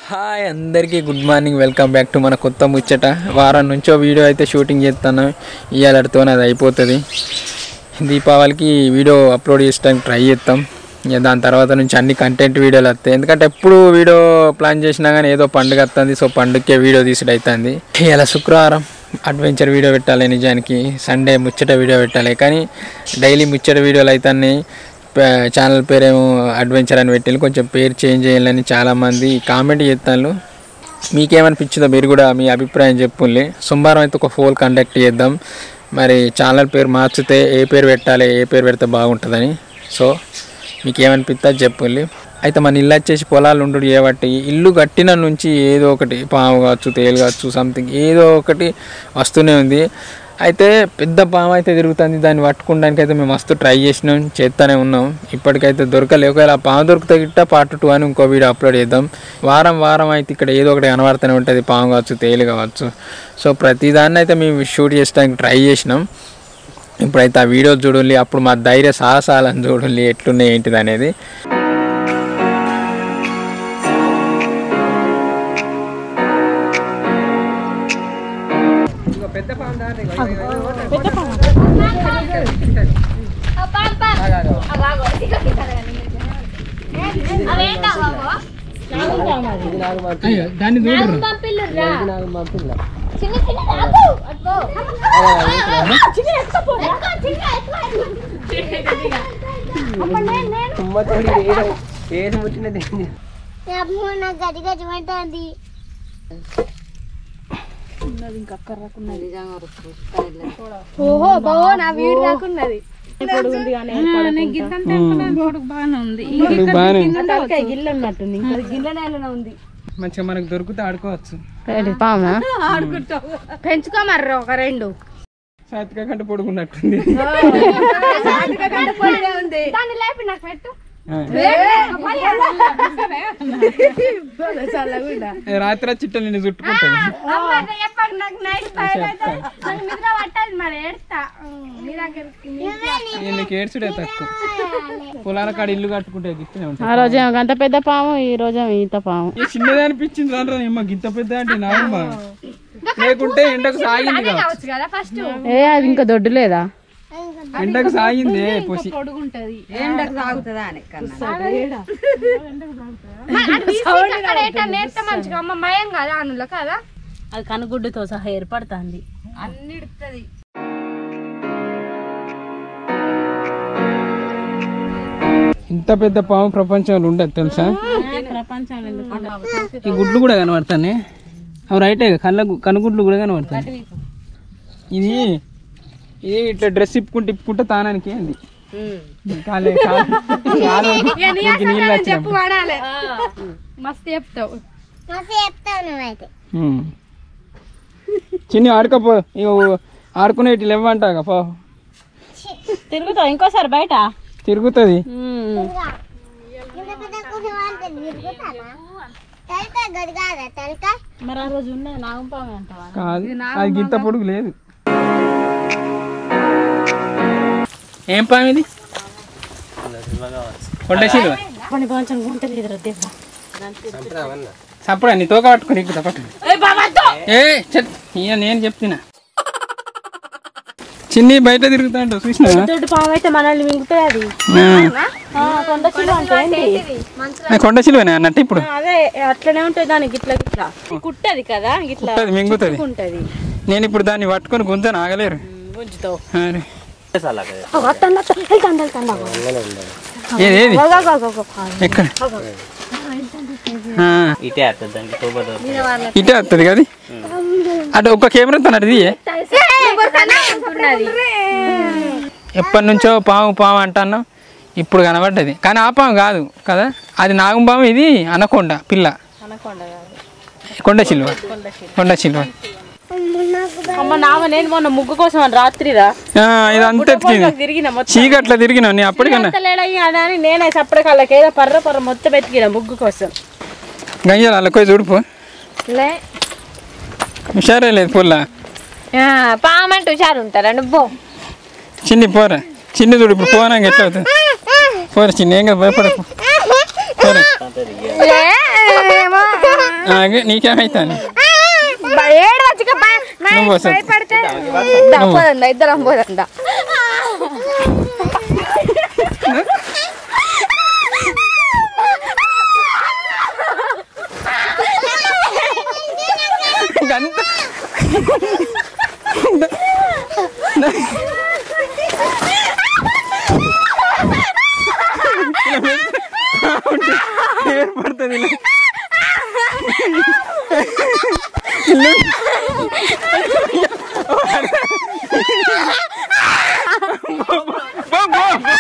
Hi అందరికీ good morning welcome back to మన కొత్త ముచ్చట వారం నుంచో వీడియో అయితే షూటింగ్ చేస్తాను ఇవాళతో అది అయిపోతుంది దీపావళికి వీడియో అప్లోడ్ చేసడానికి ట్రై చేస్తాం ఇక దాని తర్వాత నుంచి అన్ని కంటెంట్ వీడియోలు వస్తాయి ఎందుకంటే ఎప్పుడు వీడియో ప్లాన్ చేసినా కానీ ఏదో పండుగ వస్తుంది సో పండుగకే వీడియో తీసుడు అవుతుంది ఇలా శుక్రవారం అడ్వెంచర్ వీడియో పెట్టాలి నిజానికి సండే ముచ్చట వీడియో పెట్టాలి కానీ డైలీ ముచ్చట వీడియోలు అవుతాయి ఛానల్ పేరేమో అడ్వెంచర్ అని పెట్టింది కొంచెం పేరు చేంజ్ చేయాలని చాలామంది కామెంట్ చేస్తాను మీకేమనిపించిందో మీరు కూడా మీ అభిప్రాయం చెప్పుల్ని సోమవారం అయితే ఒక ఫోల్ కండక్ట్ చేద్దాం మరి ఛానల్ పేరు మార్చితే ఏ పేరు పెట్టాలి ఏ పేరు పెడితే బాగుంటుందని సో మీకు ఏమనిపిస్తా చెప్పుల్ని అయితే మన ఇల్లు వచ్చేసి పొలాలు ఉండు కాబట్టి ఇల్లు కట్టిన నుంచి ఏదో ఒకటి పాము కావచ్చు తేలు కావచ్చు సంథింగ్ ఏదో ఒకటి వస్తూనే ఉంది అయితే పెద్ద పాము అయితే తిరుగుతుంది దాన్ని పట్టుకోవడానికి అయితే మేము మస్తు ట్రై చేసినాం చేస్తూనే ఉన్నాం ఇప్పటికైతే దొరకలే ఒకవేళ ఆ పాము దొరికితే గిట్ట పార్ట్ టూ అని ఇంకో వీడియో అప్లోడ్ చేద్దాం వారం వారం అయితే ఇక్కడ ఏదో ఒకటి కనబడుతూనే ఉంటుంది పాము కావచ్చు తేలు కావచ్చు సో ప్రతిదాన్ని అయితే మేము షూట్ చేయడానికి ట్రై చేసినాం ఇప్పుడైతే ఆ వీడియో చూడండి అప్పుడు మా ధైర్య సాహసాలను చూడండి ఎట్లున్నాయి ఏంటిది అనేది పెద్ద దాన్ని చూడరు చిన్న చిన్న రాకు అట్పో చిన్న ఎత్తుకో ఎత్తుకో చిన్న ఎత్తుకో అమ్మో నాకు గది గది పడుతుంది ఓహో బావో నా వీడు దాకున్నది బాగానే గిల్లు ఉన్నట్టుంది మంచిగా మనకు దొరికితే ఆడుకోవచ్చు పావునా పెంచుకోమర్రు ఒక రెండు సాతిక కంటే పొడుగున్నట్టుంది దాన్ని లేపి నాకు పెట్టు ఆ. ఏ రాత్రి చిట్ట నిన్ను చుట్టుకుంటుంది అమ్మ, అట్లా చెప్పకు, నాకు నైట్ భయం అవుతుంది. నాకు నిద్ర పట్టాలి మరి ఏడుస్తా మీ దగ్గరికి నీకు ఏడ్చుడే తక్కువ పొలాల కాడ ఇల్లు కట్టుకుంటే ఇస్తూనే ఆ ఉంటాయి రోజు ఏమో గంత పెద్ద పాము ఈ రోజు ఏమో ఇంత పాము ఏ చిన్నది అనిపించింది రా ఏమో గింత పెద్ద అంటే నాయమ్మ లేకుంటే ఎండకు సాగింది కావచ్చు కదా ఫస్ట్ ఏ అది ఇంకా దొడ్డు లేదా ఎండకు సాగింది పొసి అక్కడ ఏటా నేర్తే మంచిగా అమ్మ మయం కదా అనులో కదా అది కనుగుడ్డుతో సహా ఏర్పడుతుంది ఇంత పెద్ద పాము ప్రపంచంలో ఉండదు తెలుసా ప్రపంచంలో ఈ గుడ్లు కూడా కనబడతాయి అవి రైటే కళ్ళ కనుగుడ్లు కూడా కనబడతాయి ఇది ఇది ఇట్లా డ్రెస్ ఇప్పుకుంటే ఇప్పుకుంటే తానానికి అంది కాలే కాలే కాలు దీనికి నీళ్ళు వచ్చినప్పుడు వాడాలి మస్తు చెప్తావు మస్తు చెప్తావు నువ్వైతే ఉమ్. చిన్ని ఆడుకోపో ఇగో ఆడుకునేటి లేవంటాగా పో తిరుగుతావు ఇంకోసారి బయట తిరుగుతుంది తలక గది కాదా తలక మరి ఆ రోజు ఉన్నది నాగం పాము అంటావా కాదు అది గింత పొడుగు లేదు ఏం పాము ఇది కొండ శిలువ కొన్ని కొంచెం గుంట లేదు రుద్దేసా చప్పుడు నీ తోక పట్టుకొని ఎక్కుతా పట్టు ఏ చెట్ ఇక నేను చెప్తున్నా చిన్ని బయట తిరుగుతా అంటావు చూసినా దొడ్డు పాము అయితే మనల్ని మింగుతుంది అది ఆ, కొండ చిలువ అంటే ఏంటి? కొండ శిలువనే అన్నట్టు ఇప్పుడు అదే అట్లనే ఉంటుంది దానికి గిట్ల గిట్ల కుట్టది కదా గిట్లా అది మింగుతుంది ఉంటది నేను ఇప్పుడు దాన్ని పట్టుకొని గుంజను ఆగలేరు గుంజుతావు అరే. అత్తండి వెళ్తాండి వెళ్తాండి ఏది ఏది ఎక్కడ ఆ, ఇటే వస్తుంది దానికి తోబతో ఇటే వస్తుంది కదా అటు ఒక కెమెరా తన అది ఎప్పటి నుంచో పాము పాము అంటాను ఇప్పుడు కనబడ్డది కానీ ఆ పాము కాదు కదా అది నాగం పాము ఇది అనకొండ పిల్ల కొండ చిలువ కొండ చిలువ అమ్మ నావ నేను మొన్న ముగ్గు కోసం అని రాత్రిరా ఆ, ఇది అంత ఎత్తికింది తిరిగిన మొత్తం చీకట్లా తిరిగినా నీ అప్పటికన్నా లేడయ్యా అని నేనే చప్పటి కళ్ళకి ఏదో పర్ర పర్ర మొత్తం ఎత్తికిన ముగ్గు కోసం గంజలు అల్లకోయి చూడుపో లే హుషారే లేదు పుల్ల పామంటూ హుషారు ఉంటారా నువ్వు చిన్ని పోరా చిన్ని చూడు ఇప్పుడు పోనాక ఎట్లా అవుతుంది పోరా చిన్న ఏం కదా భయపడకు పోరా ఆగే, నీకేమైతాను ఏడు వచ్చిక నువ్వు వస్తావు. భయపడితే పోదందా ఇద్దరం పోదందా గంత ఏర్పడుతుంది ఇలా. బో, బో, బో.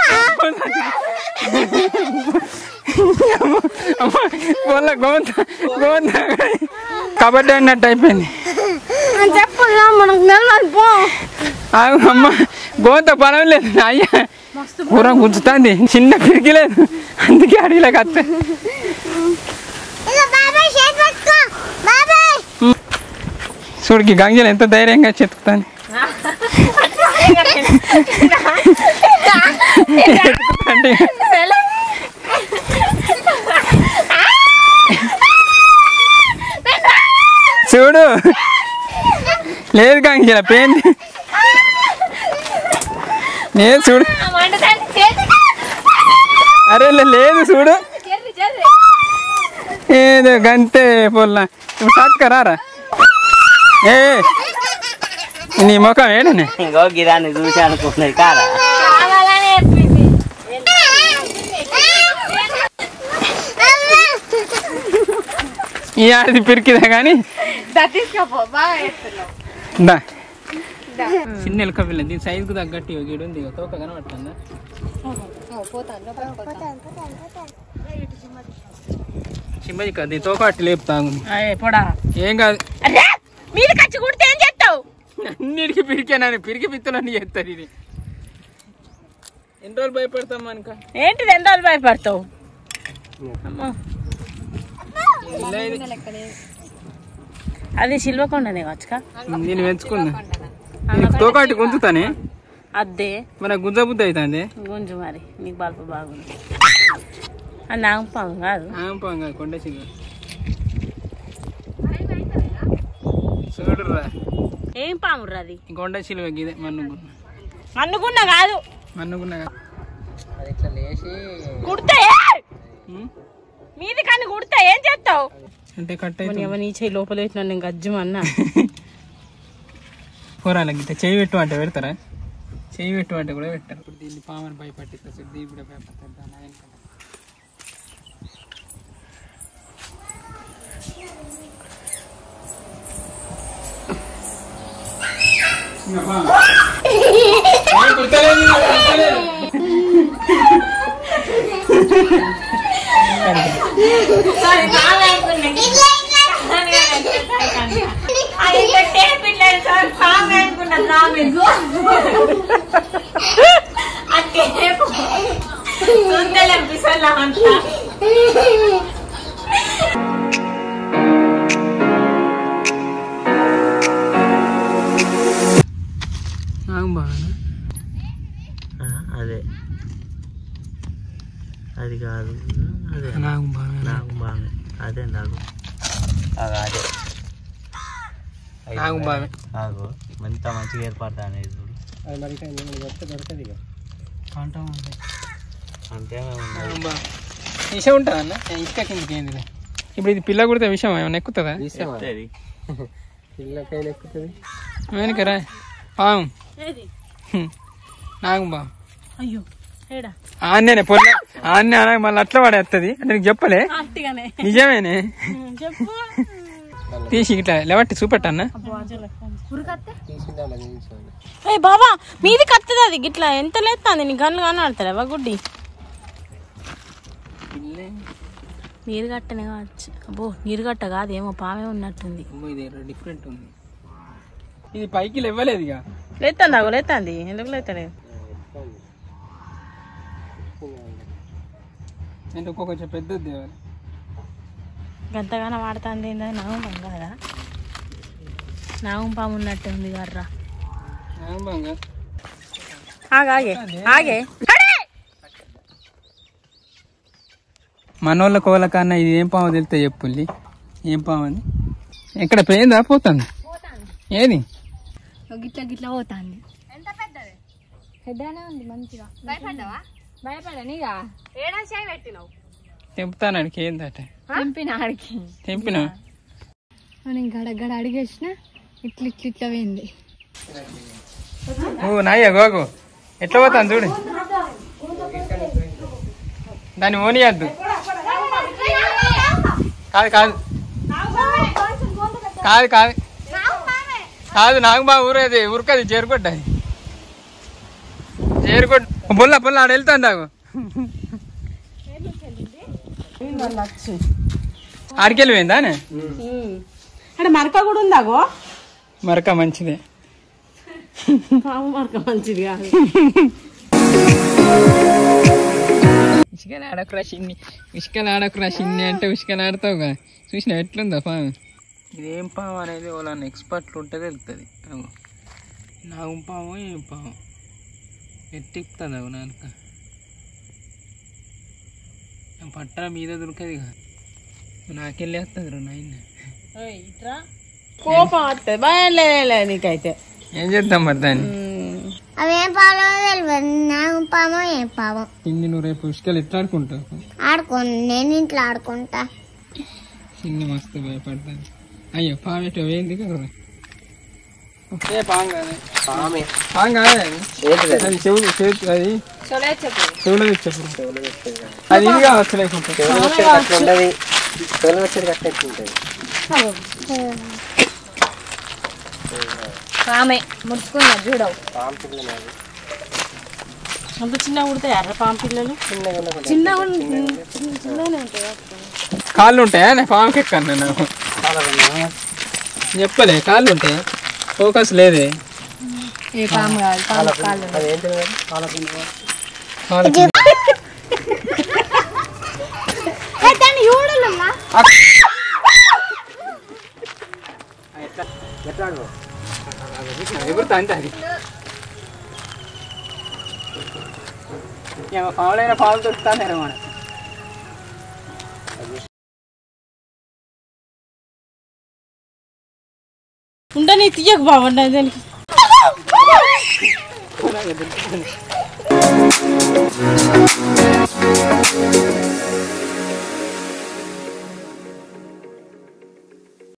అమ్మ, పోన్లే, గోంత గోంత కబడ్డీ అన్నట్టు అయిపోయింది చెప్పు మనకు నెల పో ఆగు అమ్మ గోంత పొలం లేదు అయ్యా కూర గుంజుతుంది చిన్న పిరికి లేదు అందుకే అడవిలోకి వస్తే చూడికి గంజలు ఎంత ధైర్యంగా చెతుకుతాను అంటే చూడు లేదు గంజల పేంది లేదు చూడు అరే లే- లేదు చూడు ఏదో గంతే పొల్ల ఇప్పుడు సాత్కరారా ఏ నీ ముఖం ఏడనే ఇంకో గిరాన్ని చూసి అనుకున్నది కాదా ఈ ఆడది పిరికిదా కానీ తీసుకోపో బాగా చేస్తున్నావు దా చిన్న ఎలుక పిల్ల దీని సైజుకు తగ్గట్టు ఇవి గీడు ఉంది ఇక తోక కనబడుతుందా సింబది కాదు దీని తోక అట్టి లేపుతాగు పోడా ఏం కాదు మీరు కచ్చి కుడితే ఏం చేస్తావు అన్నిటికీ పిరికానని పిరికి పిత్తలన్నీ చేస్తారు ఇది ఎన్ని రోజులు భయపడతాం మనక ఏంటిది ఎంత రోజులు భయపడతావు అమ్మో అది సిల్వకొండనే కావచ్చుకా నేను పెంచుకున్నా నీకు తోకాటి గుంజుతానే అద్దే మన గుంజ బుద్ధి అవుతుంది గుంజు మరి నీకు బల్ప బాగుంది అది నాగపాము కాదు ఆంపంగా కొండ చిగు చూడురా ఏం పాము అది ఈ కొండ చిలువ ఇదే మన్నుకున్న అనుకున్నా కాదు మన్నుకున్నా కుడితే మీది కానీ కుడితే ఏం చేస్తావు అంటే కట్ అయితే నీ చేయి లోపల పెట్టినా నేను గజ్జు అన్నా కూరాలి గిట్ట చేయి పెట్టు అంటే పెడతారా చేయి పెట్టు అంటే కూడా పెట్టారు ఇప్పుడు దీన్ని పామని భయపట్టిస్తా సార్ దీన్ని కూడా భయపడతారు దాని వెనకాల. ఇంకా పాము. ఏం కుడతలేదు, కుడతలేదు. ఆగు బాగా అదే అది కాదు అదే ఆగు బాగా నాకు బాగా అదే నాకు అదే అదే ఆగు బాగా నాకు ఎంత మంచిగా ఏర్పడతా అనేది చూడు కాంటా ఉంది అంతే ఉన్నది బా. విషం ఉంటుందా అన్న ఇసుక కిందకి ఏంది ఇప్పుడు ఇది పిల్ల కుడితే విషయం ఏమన్నా ఎక్కుతుందా చెప్తుంది. వెనకరా పాము నాకు బా అయ్యో ఏడా ఆన్నే పొల్ల ఆన్నే అనగా మళ్ళీ అట్లా పడేస్తుంది అంటే నీకు చెప్పలే అట్టిగానే నిజమేనే చెప్పు తీసి ఇట్లా లేవట్టి చూపెట్టన్నా ఏ బాబా మీది కత్తది అది గిట్లా ఎంత లేస్తుంది నీ గన్లు కనబడతలేవా గుడ్డి నీరు కట్టనే కావచ్చు అబ్బో నీరు కట్ట కాదు ఏమో పామే ఉన్నట్టుంది అమ్మో, ఇది డిఫరెంట్ ఉంది ఇది పైకి లేవలేదు ఇక లేతుంది అగో లేతుంది ఎందుకు లేతలేదు అంటే ఒక్కొక్క కొంచెం పెద్దది తేవాలి గంతగానో వాడుతుంది ఏందని నాగం పాము కదా నాగం పాము ఉన్నట్టు ఉంది కర్రా నాకు బాగా ఆగే ఆగే ఆగే మనోళ్ళ కోళ్ళ కన్నా ఇది ఏం పాము తెలితే చెప్పుల్లి ఏం పాము అది ఎక్కడ పోయిందా పోతుంది ఏది గిట్ల గిట్ల పోతాంది ఎంత పెద్దది పెద్దనే ఉంది మంచిగా భయపడ్డావా భయపడనిగా ఏడా చేయి పెట్టినావు తెంపుతాను అడికి ఏందట తెంపిన ఆడికి తెంపినా నేను గడగడ అడిగేసిన ఇట్ల ఇట్ల ఇట్లా పోయింది ఓ నాయ్య గోగు ఎట్లా పోతాను చూడు దాన్ని ఓనియద్దు కాదు కాదు కాదు కాదు కాదు నాకు బాగా ఊరేది ఉరకది చేరుకొట్టది చేరుకొట్ బొల్ల బొల్ల ఆడ వెళ్తాను నాకు ఆడికెళ్ళి పోయిందా అంటే మరక కూడా ఉందాగో మరక మంచిదే పాము మరక మంచిది కాదు ఇసుకలు ఆడకురా చిన్ని ఇసుకలు ఆడకురా చిన్ని అంటే ఇసుకలు ఆడతావుగా చూసిన ఎట్లుందా పాము ఇదేం పాము అనేది వాళ్ళని ఎక్స్పర్ట్లు ఉంటే తెలుస్తుంది అవు నాగు పాము ఏం పాము ఎట్టిస్తుంది అవు నానక పట్టా మీద దొరకదు ఇక నాకెళ్ళి వస్తుంది రా నాయన ఇట్రా కోపం వస్తుంది భయం లేలే నీకైతే ఏం చేద్దాం మరి దాన్ని అవేం పాలో తెలియదు నాకు పామో ఏం పామో చిన్ని నువ్వు రేపు ఇసుకలు ఎట్లా ఆడుకుంటావు ఆడుకోను నేను ఇంట్లో ఆడుకుంటా చిన్ని మస్తు భయపడతాను అయ్యో పాము ఎటో వేయింది కదా ఏ పాము కాదు పామే పాము కాదు అది. అది చెవులు చేతి అది చెవులు చెప్పు అది ఇది కావచ్చు లేకుంటే ఉండదు తొలి వచ్చేది కట్టేస్తుంటది ఆమె ముడుచుకున్నా చూడవు పాము పిల్లలు అది అంత చిన్న ఉడతాయి ఎర్ర పాము పిల్లలు చిన్నగా కాళ్ళు ఉంటాయా నేను పాముకి ఎక్కాను నాకు చెప్పలే కాళ్ళు ఉంటాయా ఫోకస్ లేదే ఏ పాము కాదు పాము కాళ్ళు అది ఏంటిది మరి? పాలపిండి కాళ్ళు దాన్ని చూడాలమ్మా ఎట్లా ఆడు? ఎగురుతా అంతే అది ఏమో పావులైన పావులు దొరుకుతాను మన ఉండని తీయకు బాగుండదు దానికి